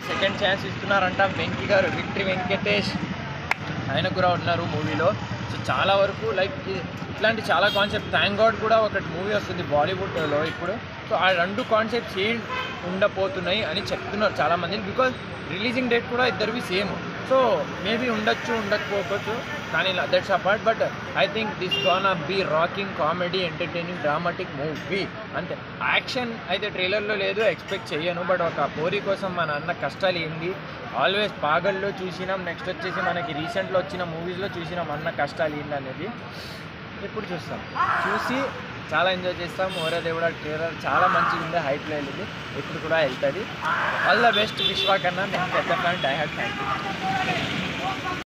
second chance ఇస్తున్నారంట Venky గారు victory Venkatesh ఆయన కూడా ఉన్నారు మూవీలో సో చాలా వరకు లైక్ ఇ- ఇట్లాంటి చాలా కాన్సెప్ట్ థ్యాంక్ గాడ్ కూడా ఒకటి మూవీ వస్తుంది బాలీవుడ్లో ఇప్పుడు సో ఆ రెండు కాన్సెప్ట్స్ ఏం ఉండబోతున్నాయి అని చెప్తున్నారు చాలామంది బికాజ్ రిలీజింగ్ డేట్ కూడా ఇద్దరివి సేమ్ సో మేబీ ఉండొచ్చు ఉండకపోవచ్చు కానీ that's apart but I think this gonna be rocking comedy entertaining dramatic movie అంతే యాక్షన్ అయితే ట్రైలర్లో లేదు ఎక్స్పెక్ట్ చేయను బట్ ఒక పోరీ కోసం మన అన్న కష్టాలు ఏంది ఆల్వేస్ పాగల్లో చూసినాం నెక్స్ట్ వచ్చేసి మనకి రీసెంట్లో వచ్చిన మూవీస్లో చూసినాం అన్న కష్టాలు ఏంటి అనేది ఇప్పుడు చూస్తాం చూసి చాలా ఎంజాయ్ చేస్తాం ఓరా దేవుడా ట్రైలర్ చాలా మంచిగా ఉంది హైట్లో వెళ్ళింది ఇప్పుడు కూడా వెళ్తుంది ఆల్ ద బెస్ట్ విశ్వాకన్నా నేను పెద్ద fan die hard thank you